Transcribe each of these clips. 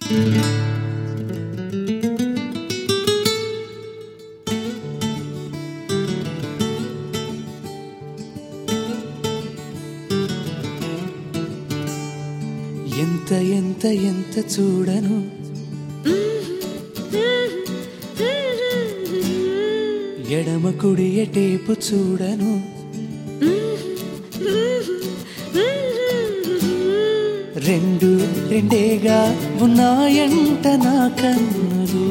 ఎంత ఎంత ఎంత చూడను ఎడమ కుడి ఎటేపు చూడను రెండు రెండేగా ఉన్నాయంట నా కన్నులు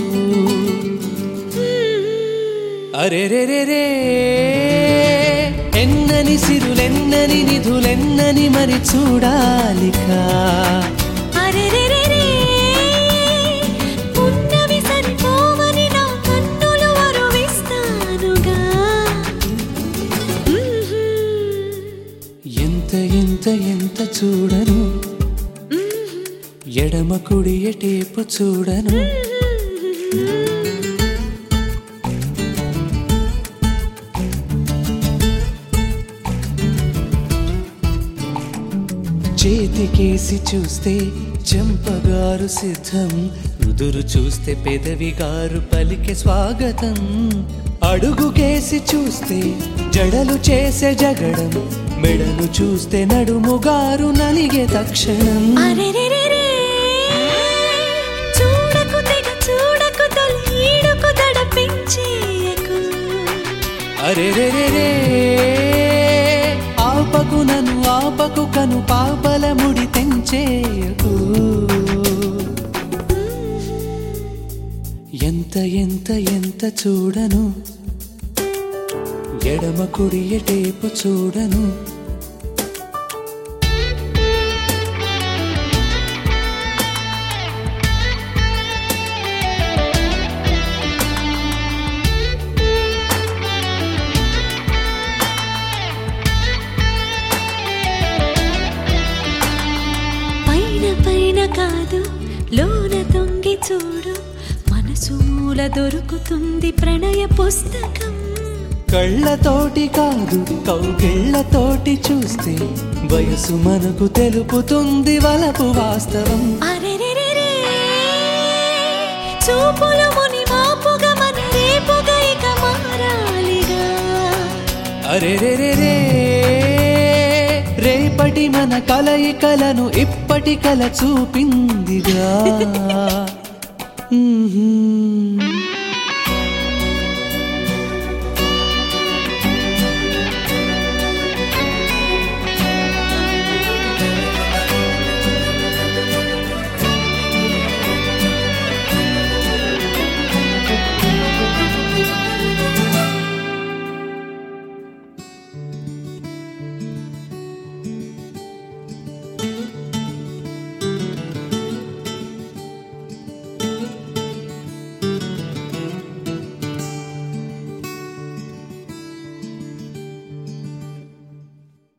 అరే రే రే రే ఎన్నని సిరులెన్నని నిధులెన్నని మరి చూడాలికా అరెరెరెరే, ఉన్నవి సరిపోవని నా కన్నులు అరువిస్తానుగా. ఎంత ఎంత ఎంత చూడను ఎడమ కుడి ఎటేపు చూడను చేతికేసి చూస్తే చెంపగారు సిద్ధం రుదురు చూస్తే పెదవి గారు పలికే స్వాగతం అడుగుకేసి చూస్తే జడలు చేసే జగడం మెడలు చూస్తే నడుముగారు నలిగే తక్షణం అరెరెరెరే, చూడకు తెగ చూడకు తొలి ఈడుకు దడ పెంచేయకు. అరే రే రే రే ఆపకు నన్ను ఆపకు కను పాపల ముడి తెంచేయకు ఎంత ఎంత ఎంత చూడను ఎడమ కుడి ఎటేపు చూడను పైన పైన కాదు లోన తొంగి చూడు మనసు మూల దొరుకుతుంది ప్రణయ పుస్తకం కళ్ళతోటి కాదు కౌగిళ్ళతోటి చూస్తే వయసు మనకు తెలుపుతుంది వలపు వాస్తవం అరెరెరెరే, చూపులు ముని మాపుగా మన రేపుగా ఇక మారాలిగా అరే రే రే రే రేపటి మన కలయికలను ఇప్పటి కల చూపిందిగా మ్మ్హ్మ్.